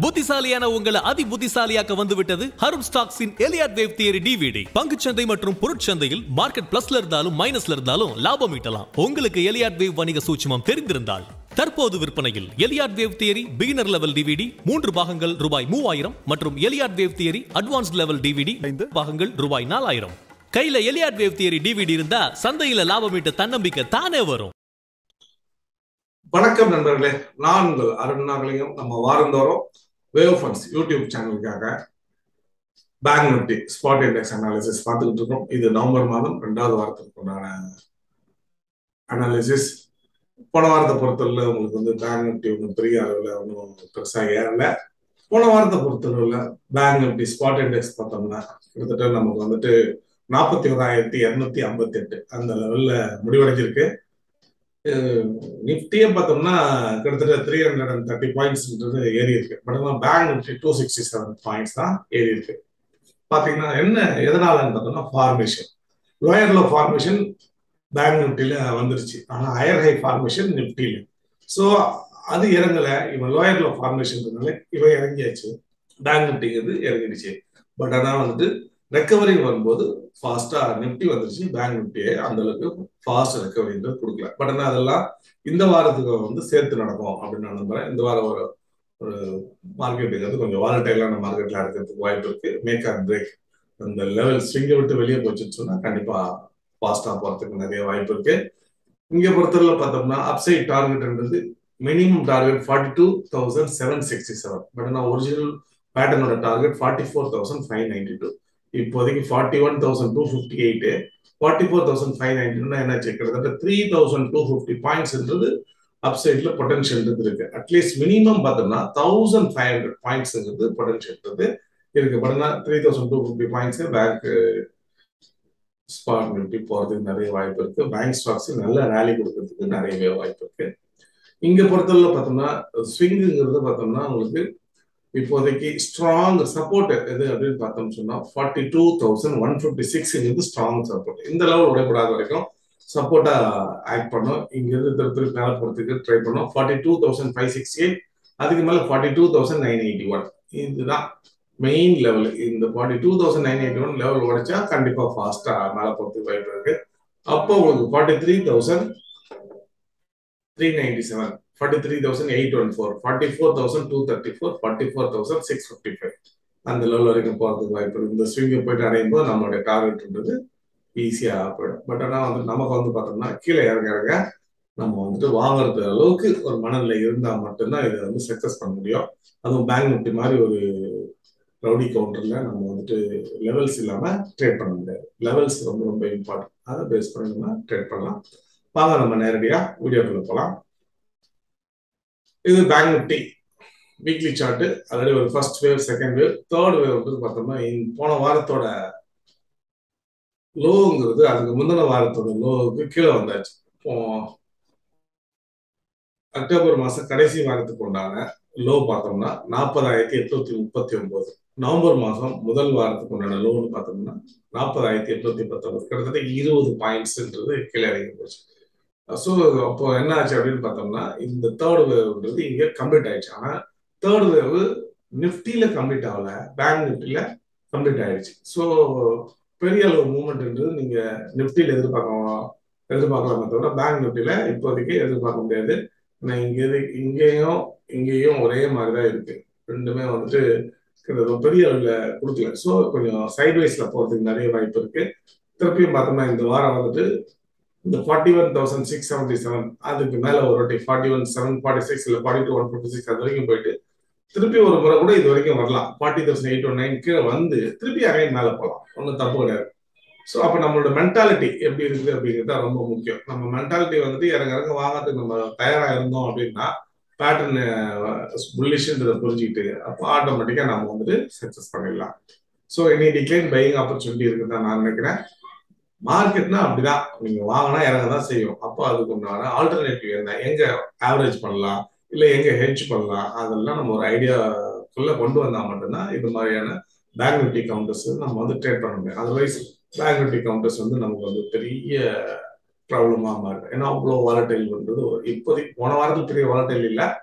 புத்திசாலியான உங்களை அதி புத்திசாலியாக்க வந்துவிட்டது ஹரும் ஸ்டாக்ஸின் எலியாட் வேவ் தியரி டிவிடி பங்குச்சந்தை மற்றும் பொருட்சந்தையில் மார்க்கெட் பிளஸ்ல இருந்தாலும் மைனஸ்ல இருந்தாலும் லாபம் ஈட்டலாம் உங்களுக்கு எலியாட் வேவ் வணிக சூட்சுமம் தெரிந்திருந்தால் தற்போது விற்பனையில் Elliott wave theory beginner level DVD மூன்று பாகங்கள் ரூபாய் மூவாயிரம் மற்றும் Elliott wave theory advanced level DVD ஐந்து பாகங்கள் ரூபாய் நாலாயிரம் கையில எலியாட் வேவ் தியரி டிவிடி இருந்தா சந்தையில லாபம் ஈட்ட தன்னம்பிக்கை தானே வரும் வணக்கம் நண்பர்களே நான் உங்கள் அருண் நாகலிங்கம் நம்ம வாரந்தோறும் வேவ் ஃபண்ட்ஸ் யூடியூப் சேனலுக்காக bank Nifty spot index analysis பார்த்துக்கிட்டு இருக்கோம் இது நவம்பர் மாதம் ரெண்டாவது வாரத்துக்கு உண்டான அனாலிசிஸ் போன வாரத்தை பொறுத்தவரை உங்களுக்கு வந்து பேங்க் நிப்டி ஒன்றும் பெரிய அளவில் ஒன்றும் பெருசாக ஏறல போன வாரத்தை பொறுத்தளவில் பேங்க் நிப்டி ஸ்பாட் இண்டெக்ஸ் பார்த்தோம்னா கிட்டத்தட்ட நமக்கு வந்துட்டு நாற்பத்தி ஓராயிரத்தி இரநூத்தி ஐம்பத்தி எட்டு அந்த லெவல்ல முடிவடைஞ்சிருக்கு நிப்டியே பார்த்தோம்னா கிட்டத்தட்ட த்ரீ ஹண்ட்ரட் அண்ட் தேர்ட்டி பாயிண்ட்ஸ்ன்றது ஏறி இருக்கு பட் ஆனால் bank Nifty two sixty seven points தான் ஏறி இருக்கு பாத்தீங்கன்னா என்ன எதனாலன்னு பார்த்தோம்னா ஃபார்மேஷன் லோயர்ல ஃபார்மேஷன் பேங்க் நிப்டில வந்துருச்சு ஆனா ஹையர் ஹை ஃபார்மேஷன் நிப்டில ஸோ அது இறங்கல இவன் லோயர்ல ஃபார்மேஷன் இவன் இறங்கியாச்சு பேங்க் நிப்டிங்கிறது இறங்கிடுச்சு பட் ஆனால் வந்துட்டு ரெக்கவரி வரும்போது ஃபாஸ்டா நிப்டி வந்துருச்சு பேங்க் நிப்டியே அந்த அளவுக்கு ஃபாஸ்ட் ரெக்கவரின்றது கொடுக்கல பட் ஆனால் அதெல்லாம் இந்த வாரத்துக்கு வந்து சேர்த்து நடக்கும் அப்படின்னு நான் நம்புறேன் இந்த வாரம் ஒரு ஒரு மார்க்கெட்டுங்கிறது கொஞ்சம் வாலட்டைலான மார்க்கெட்ல இருக்கிறதுக்கு வாய்ப்பு இருக்கு மேக் ஆர் பிரேக் அந்த லெவல் ஸ்விங்கை விட்டு வெளியே போச்சுன்னு சொன்னா கண்டிப்பா ஃபாஸ்டா போறதுக்கு நிறைய வாய்ப்பு இருக்கு இங்க பொறுத்தவரை பார்த்தோம்னா அப்சைட் டார்கெட்ன்றது minimum target forty two thousand seven sixty seven but நான் ஒரிஜினல் பேட்டர்னோட target forty four thousand five ninety two இப்போதைக்கு forty one thousand two fifty eight forty four thousand five நைன்டின்னா என்னாச்சு கிட்டத்தட்ட த்ரீ தௌசண்ட் டூ ஃபிஃப்டி பாயிண்ட்ஸ்ன்றது அப்சைட்ல potential இருக்கு at least minimum பார்த்தோம்னா தௌசண்ட் ஃபைவ் ஹண்ட்ரட் பாயிண்ட்ஸ்ங்கிறது பொட்டன்ஷியல் இருக்கு but three thousand two fifty points bank spot Nifty போறதுக்கு நிறைய வாய்ப்பு இருக்கு பேங்க் ஸ்டாக்ஸ் நல்ல ரேலி கொடுக்கறதுக்கு நிறையவே வாய்ப்பு இருக்கு இங்க பொறுத்தவரை பார்த்தோம்னா ஸ்விங்குங்கிறது பார்த்தோம்னா உங்களுக்கு இப்போதைக்கு ஸ்ட்ராங் சப்போர்ட் எது அப்படின்னு பார்த்தோம்னு சொன்னா forty two thousand one fifty சிக்ஸ்ங்கிறது ஸ்ட்ராங் சப்போர்ட் இந்த லெவல் உடைப்படாத வரைக்கும் சப்போர்ட்டா ஆக்ட் பண்ணோம் இங்கிருந்து திருப்பி திருப்பி மேலே போறதுக்கு ட்ரை பண்ணோம் forty two thousand five sixty eight அதுக்கு மேல forty two thousand nine eighty one இதுதான் மெயின் லெவல் இந்த forty two thousand nine eighty one level உடைச்சா கண்டிப்பா ஃபாஸ்டா மேலே போறதுக்கு வாய்ப்பு இருக்கு அப்போ உங்களுக்கு forty three thousand three ninety seven forty three thousand eight one four forty four thousand two thirty four forty four thousand six fifty five அந்த லெவல் வரைக்கும் போகிறதுக்கு வாய்ப்பு இருக்கு இந்த ஸ்விங்கை போயிட்டு அடையும் போது நம்மளுடைய டார்கெட்ன்றது ஈஸியாக போயிடும் பட் ஆனால் வந்து நமக்கு வந்து பார்த்தோம்னா கீழே இறங்க இறங்க நம்ம வந்துட்டு வாங்குறது அளவுக்கு ஒரு மனநிலை இருந்தால் மட்டும்தான் இதை வந்து சக்ஸஸ் பண்ண முடியும் அதுவும் பேங்க் நிப்டி மாதிரி ஒரு ரவுடி கவுண்டர்ல நம்ம வந்துட்டு லெவல்ஸ் இல்லாம ட்ரேட் பண்ண முடியாது லெவல்ஸ் ரொம்ப ரொம்ப இம்பார்ட்டன்ட் அதை பேஸ் பண்ணி நம்ம ட்ரேட் பண்ணலாம் வாங்க நம்ம நேரடியாக வீடியோக்குள்ள போகலாம் இது bank Nifty weekly chart already ஒரு first wave second wave third wave வந்து பார்த்தோம்னா போன வாரத்தோட லோங்கிறது அதுக்கு முந்தின வாரத்தோட லோவுக்கு கீழே வந்தாச்சு இப்போ அக்டோபர் மாசம் கடைசி வாரத்துக்கு உண்டான லோ பார்த்தோம்னா நாற்பதாயிரத்தி எட்நூத்தி முப்பத்தி ஒன்பது நவம்பர் மாசம் முதல் வாரத்துக்கு உண்டான லோன்னு பார்த்தோம்னா நாற்பதாயிரத்தி எட்நூத்தி பத்தொன்பது கிட்டத்தட்ட இருபது பாயிண்ட்ஸ்ன்றது கீழே இறங்கி போச்சு ஸோ அப்போ என்ன ஆச்சு அப்படின்னு பார்த்தோம்னா இந்த தேர்ட் வேவ்ன்றது இங்க கம்ப்ளீட் ஆயிடுச்சு ஆனா தேர்ட் வேவ் நிப்டியில கம்ப்ளீட் ஆகல பேங்க் நிப்டியில கம்ப்ளீட் ஆயிடுச்சு ஸோ பெரிய அளவு மூவ்மெண்ட்ன்றது நீங்க நிப்டியில எதிர்பார்க்கலாம் எதிர்பார்க்கலாமே தவிர பேங்க் நிப்டியில இப்போதைக்கு எதிர்பார்க்க முடியாது இங்க இங்கேயும் இங்கேயும் ஒரே மாதிரி தான் இருக்கு ரெண்டுமே வந்துட்டு பெரிய அளவில் கொடுக்கல ஸோ கொஞ்சம் சைட்வைஸ்ல போறதுக்கு நிறைய வாய்ப்பு இருக்கு திருப்பியும் பார்த்தோம்னா இந்த வாரம் வந்துட்டு இந்த forty one thousand six seventy seven அதுக்கு மேல ஒரு வாட்டி forty one seven forty six இல்லை forty two one fifty six அது வரைக்கும் போயிட்டு திருப்பி ஒரு முறை கூட இது வரைக்கும் வரலாம் forty thousand eight one nine கீழே வந்து திருப்பி அகைன் மேலே போகலாம் ஒன்றும் தப்பு கிடையாது ஸோ அப்போ நம்மளோட மென்டாலிட்டி எப்படி இருக்குது அப்படிங்கிறது ரொம்ப முக்கியம் நம்ம மென்டாலிட்டி வந்துட்டு இறங்க இறங்க வாங்கிறதுக்கு நம்ம தயாராக இருந்தோம் அப்படின்னா பேட்டர்ன் புல்லிஷ்ன்றதை புரிஞ்சுக்கிட்டு அப்போ ஆட்டோமேட்டிக்காக நம்ம வந்துட்டு சக்ஸஸ் பண்ணிடலாம் ஸோ இனி டிக்ளைன் பையிங் ஆப்பர்ச்சுனிட்டி இருக்குன்னு தான் நான் நினைக்கிறேன் மார்க்கெட்னா அப்படிதான் நீங்க வாங்கினா இறங்க தான் செய்யும் அப்போ அதுக்கு உண்டான ஆல்டர்னேட்டிவ் என்ன எங்க ஆவரேஜ் பண்ணலாம் இல்ல எங்க ஹெட்ஜ் பண்ணலாம் அதெல்லாம் நம்ம ஒரு ஐடியாக்குள்ள கொண்டு வந்தா மட்டும்தான் இது மாதிரியான பேங்க் நிப்டி கவுண்டர்ஸ் நம்ம வந்து ட்ரேட் பண்ண முடியும் அதர்வைஸ் பேங்க் நிப்டி கவுண்டர்ஸ் வந்து நமக்கு வந்து பெரிய ப்ராப்ளமா மாறுது ஏன்னா அவ்வளோ வாலட்டைல் பண்றது இப்போதைக்கு போன வாரத்தில் பெரிய வாலட்டைல் இல்லை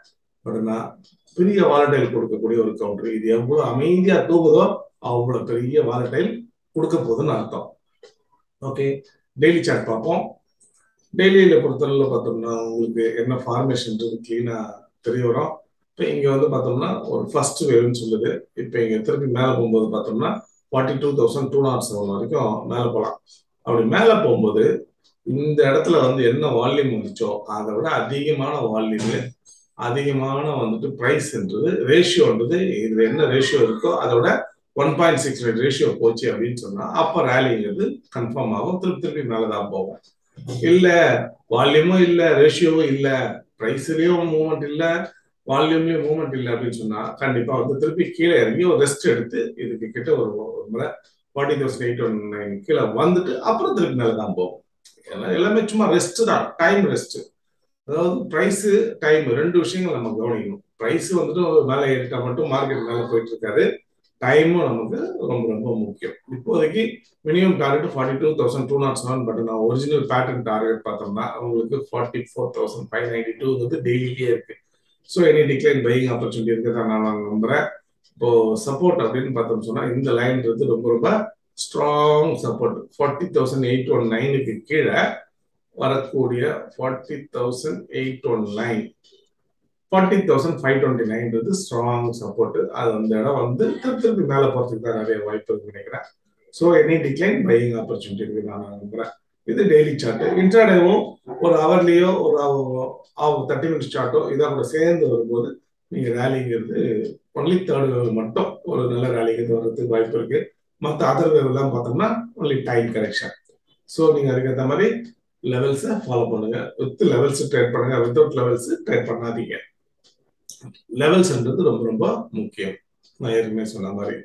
பட்னா பெரிய வாலட்டைல் கொடுக்கக்கூடிய ஒரு கவுண்டர் இது எவ்வளவு அமைதியா தூங்குதோ அவ்வளவு பெரிய வாலட்டைல் கொடுக்க போகுதுன்னு அர்த்தம் ஓகே டெய்லி சார்ட் பார்ப்போம் டெய்லியில பொறுத்தளவில் பார்த்தோம்னா உங்களுக்கு என்ன ஃபார்மேஷன்ன்றது கிளீனா தெரிய வரும் இப்போ இங்க வந்து பார்த்தோம்னா ஒரு ஃபர்ஸ்ட் வேவ்னு சொல்லுது இப்போ இங்க திருப்பி மேலே போகும்போது பார்த்தோம்னா forty two thousand two nought seven வரைக்கும் மேலே போகலாம் அப்படி மேலே போகும்போது இந்த இடத்துல வந்து என்ன வால்யூம் வந்துச்சோ அதை விட அதிகமான வால்யூம் அதிகமான வந்துட்டு ப்ரைஸ்ன்றது ரேஷியோன்றது இது என்ன ரேஷியோ இருக்கோ அதை விட one point six nine ratio போச்சு அப்படின்னு சொன்னா அப்போ ரேலிங்கிறது கன்ஃபார்ம் ஆகும் திருப்பி திருப்பி மேலே தான் போகும் இல்ல வால்யூமும் இல்ல ரேஷியோவும் இல்ல ப்ரைஸ்லயும் மூவ்மெண்ட் இல்ல வால்யூம்லயும் மூவ்மெண்ட் இல்லை அப்படின்னு சொன்னா கண்டிப்பா வந்து திருப்பி கீழே இறங்கி ஒரு ரெஸ்ட் எடுத்து இதுக்கு கிட்ட ஒரு ஒரு முறை forty thousand eight one nine கீழே வந்துட்டு அப்புறம் திருப்பி மேலே தான் போகும் எல்லாமே சும்மா ரெஸ்ட் தான் டைம் ரெஸ்ட் அதாவது ப்ரைஸ் டைம் ரெண்டு விஷயங்கள் நம்ம கவனிக்கணும் ப்ரைஸ் வந்துட்டு மேலே ஏறிட்டா மட்டும் மார்க்கெட் மேலே போயிட்டு இருக்காது டைமும் நமக்கு ரொம்ப ரொம்ப முக்கியம் இப்போதைக்கு minimum target forty two thousand two nought seven but நான் ஒரிஜினல் பேட்டர்ன் டார்கெட் பார்த்தோம்னா உங்களுக்கு forty four thousand five ninety two வந்து டெய்லியே இருக்கு so any decline buying opportunity இருக்கிறதா நான் நம்புறேன் இப்போ சப்போர்ட் அப்படின்னு பார்த்தோம் சொன்னா இந்த லைன்றது ரொம்ப ரொம்ப strong support forty thousand eight one நைனுக்கு கீழே வரக்கூடிய forty thousand eight one nine forty thousand five twenty நைன்றது ஸ்ட்ராங் சப்போர்ட் அது அந்த இடம் வந்து திருப்பி திருப்பி மேலே போகிறதுக்கு தான் நிறைய வாய்ப்பு இருக்குன்னு நினைக்கிறேன் so any decline buying opportunity இருக்கு நான் நம்புறேன் இது டெய்லி சார்ட் இன்ட்ராடேவும் ஒரு ஹவர்லேயோ ஒரு தேர்ட்டி மினிட்ஸ் சார்ட்டோ இதாக கூட சேர்ந்து வரும்போது நீங்கள் ரேலிங்கிறது ஒன்லி தேர்ட் வேவ் மட்டும் ஒரு நல்ல ரேலிங்கிறது வர்றதுக்கு வாய்ப்பு இருக்கு மற்ற அதர் வேவ் எல்லாம் பார்த்தோம்னா ஒன்லி டைம் கரெக்ஷன் ஸோ நீங்கள் அதுக்கேற்ற மாதிரி லெவல்ஸை ஃபாலோ பண்ணுங்க வித் லெவல்ஸ் ட்ரேட் பண்ணுங்க வித்தவுட் லெவல்ஸ் ட்ரேட் பண்ணாதீங்க லெவல்ஸ்ன்றது ரொம்ப ரொம்ப முக்கியம் நான் ஏற்கனவே சொன்ன மாதிரி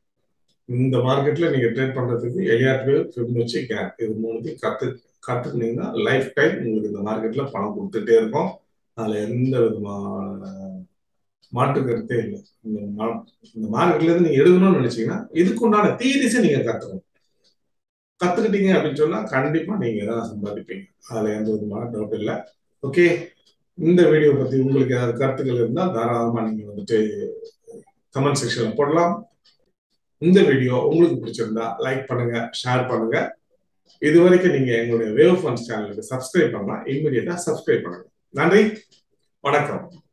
இந்த மார்க்கெட்ல நீங்க ட்ரேட் பண்றதுக்கு எலியாட் வேவ் ஃபிப்னச்சி கேப் இது மூணுத்தையும் கத்து கத்துக்கிட்டீங்கன்னா லைஃப் டைம் உங்களுக்கு இந்த மார்க்கெட்ல பணம் கொடுத்துட்டே இருக்கும் அதுல எந்த விதமான மாற்று கருத்தே இல்லை இந்த இந்த மார்க்கெட்ல இருந்து நீங்க எடுக்கணும்னு நினைச்சீங்கன்னா இதுக்கு உண்டான தீரிசை நீங்க கத்துக்கணும் கத்துக்கிட்டீங்க அப்படின்னு சொன்னா கண்டிப்பா நீங்க தான் சம்பாதிப்பீங்க அதுல எந்த விதமான டவுட் இல்லை ஓகே இந்த வீடியோ பத்தி உங்களுக்கு ஏதாவது கருத்துக்கள் இருந்தால் தாராளமா நீங்க வந்துட்டு கமெண்ட் செக்ஷன்ல போடலாம் இந்த வீடியோ உங்களுக்கு பிடிச்சிருந்தா லைக் பண்ணுங்க ஷேர் பண்ணுங்க இது வரைக்கும் நீங்க எங்களுடைய வேவ் ஃபண்ட்ஸ் சேனலுக்கு சப்ஸ்கிரைப் பண்ணலாம் இம்மிடியட்டா சப்ஸ்கிரைப் பண்ணுங்க நன்றி வணக்கம்